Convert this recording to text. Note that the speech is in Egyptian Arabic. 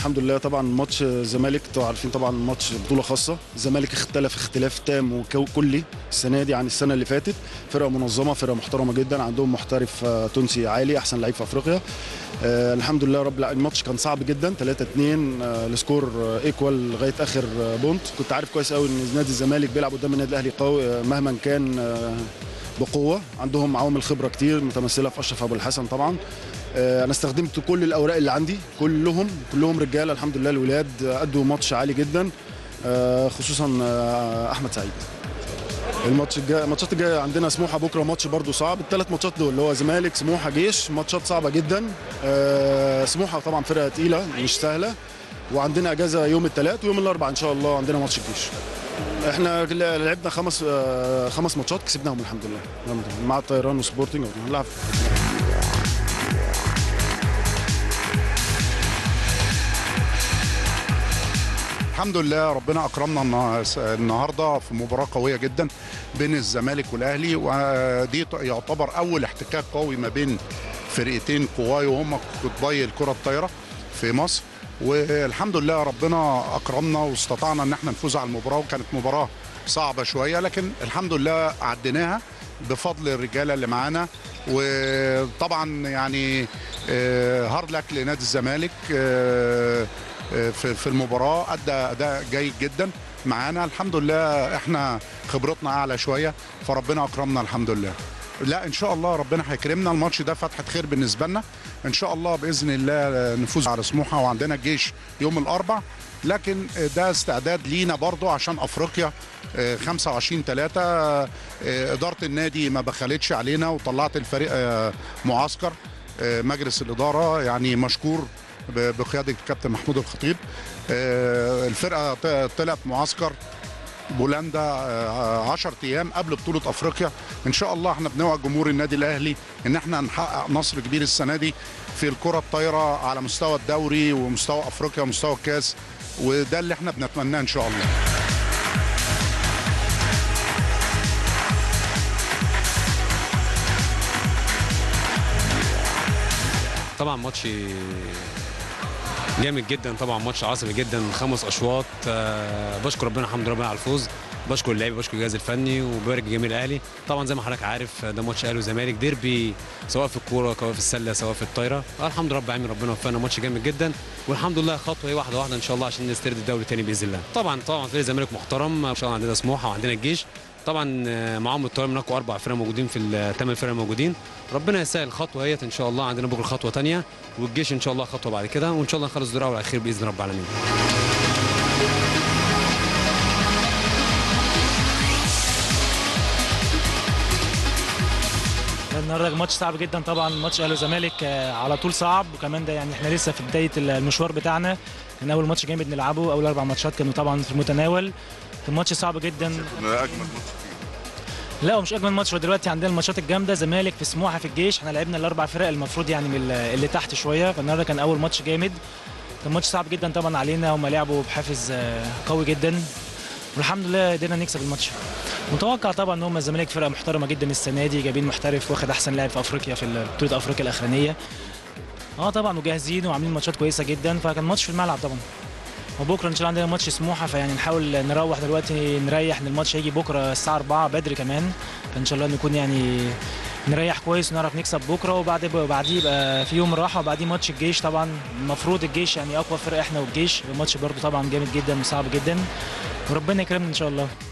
الحمد لله طبعا ماتش الزمالك انتوا عارفين طبعا ماتش بطوله خاصه الزمالك اختلف اختلاف تام وكلي السنه دي عن السنه اللي فاتت فرقه منظمه فرقه محترمه جدا عندهم محترف آه، تونسي عالي احسن لعيب في افريقيا آه الحمد لله رب الع- الماتش كان صعب جدا 3 2 آه السكور آه ايكوال لغايه اخر آه بونت كنت عارف كويس قوي ان نادي الزمالك بيلعب قدام النادي الاهلي قوي آه مهما كان آه بقوه عندهم عوامل خبره كتير متمثله في اشرف ابو الحسن طبعا آه، انا استخدمت كل الاوراق اللي عندي كلهم كلهم رجاله الحمد لله الولاد آه، ادوا ماتش عالي جدا آه، خصوصا آه، احمد سعيد الماتش الجاي الماتشات الجايه عندنا سموحه بكره ماتش برضو صعب الثلاث ماتشات دول اللي هو زمالك سموحه جيش ماتشات صعبه جدا آه، سموحه طبعا فرقه تقيله مش سهله وعندنا اجازه يوم الثلاث ويوم الاربعاء ان شاء الله عندنا ماتش الجيش احنا لعبنا خمس آه، خمس ماتشات كسبناهم الحمد لله الحمد لله. مع الطيران وسبورتنج هنلعب الحمد لله ربنا اكرمنا النا- النهارده في مباراه قويه جدا بين الزمالك والاهلي ودي ت- يعتبر اول احتكاك قوي ما بين فرقتين قواي وهم قطبي الكره الطايره في مصر والحمد لله ربنا اكرمنا واستطعنا ان احنا نفوز على المباراه وكانت مباراه صعبه شويه لكن الحمد لله عديناها بفضل الرجاله اللي معانا وطبعا يعني آه، هارد لك لنادي الزمالك آه، آه، في في المباراه ادى اداء جيد جدا معانا الحمد لله احنا خبرتنا اعلى شويه فربنا اكرمنا الحمد لله لا ان شاء الله ربنا هيكرمنا الماتش ده فتحه خير بالنسبه لنا ان شاء الله باذن الله نفوز على سموحه وعندنا الجيش يوم الاربع لكن ده استعداد لينا برضو عشان افريقيا آه، 25 3 اداره النادي ما بخلتش علينا وطلعت الفريق آه، معسكر آه، مجلس الاداره يعني مشكور ب- بقياده الكابتن محمود الخطيب آه، الفرقه ط- طلعت معسكر بولندا 10 ايام قبل بطوله افريقيا ان شاء الله احنا بنوعد جمهور النادي الاهلي ان احنا نحقق نصر كبير السنه دي في الكره الطايره على مستوى الدوري ومستوى افريقيا ومستوى الكاس وده اللي احنا بنتمناه ان شاء الله طبعا ماتش جامد جدا طبعا ماتش عصبي جدا خمس اشواط آه، بشكر ربنا الحمد لله على الفوز بشكر اللعيبه بشكر الجهاز الفني وبارك جميع الاهلي طبعا زي ما حضرتك عارف ده ماتش اهلي وزمالك ديربي سواء في الكوره سواء في السله سواء في الطايره الحمد لله رب العالمين ربنا وفقنا ماتش جامد جدا والحمد لله خطوه هي واحده واحده ان شاء الله عشان نسترد الدوري تاني باذن الله طبعا طبعا فريق الزمالك محترم ان شاء الله عندنا سموحه وعندنا الجيش طبعا آه، معاهم الطيار من اقوى اربع فرق موجودين في الثمان فرق موجودين ربنا يسهل الخطوه هيت ان شاء الله عندنا بكره خطوه ثانيه والجيش ان شاء الله خطوه بعد كده وان شاء الله نخلص الدور الاول على خير باذن رب العالمين النهارده ماتش صعب جدا طبعا ماتش اهلي وزمالك آه، على طول صعب وكمان ده يعني احنا لسه في بدايه المشوار بتاعنا كان اول ماتش جامد نلعبه اول اربع ماتشات كانوا طبعا في المتناول كان ماتش صعب جدا اجمل لا هو مش اجمل ماتش هو دلوقتي عندنا الماتشات الجامده زمالك في سموحه في الجيش احنا لعبنا الاربع فرق المفروض يعني من ال- اللي تحت شويه فالنهارده كان اول ماتش جامد كان ماتش صعب جدا طبعا علينا هم لعبوا بحافز آه، قوي جدا والحمد لله قدرنا نكسب الماتش متوقع طبعا ان هم الزمالك فرقه محترمه جدا السنه دي جايبين محترف واخد احسن لاعب في افريقيا في بطوله افريقيا الاخرانيه اه طبعا وجاهزين وعاملين ماتشات كويسه جدا فكان ماتش في الملعب طبعا وبكره ان شاء الله عندنا ماتش سموحه فيعني نحاول نروح دلوقتي نريح ان الماتش هيجي بكره الساعه 4 بدري كمان فان شاء الله نكون يعني نريح كويس ونعرف نكسب بكره وبعد بعديه يبقى في يوم راحه وبعديه ماتش الجيش طبعا المفروض الجيش يعني اقوى فرقه احنا والجيش الماتش برضو طبعا جامد جدا وصعب جدا وربنا يكرمنا ان شاء الله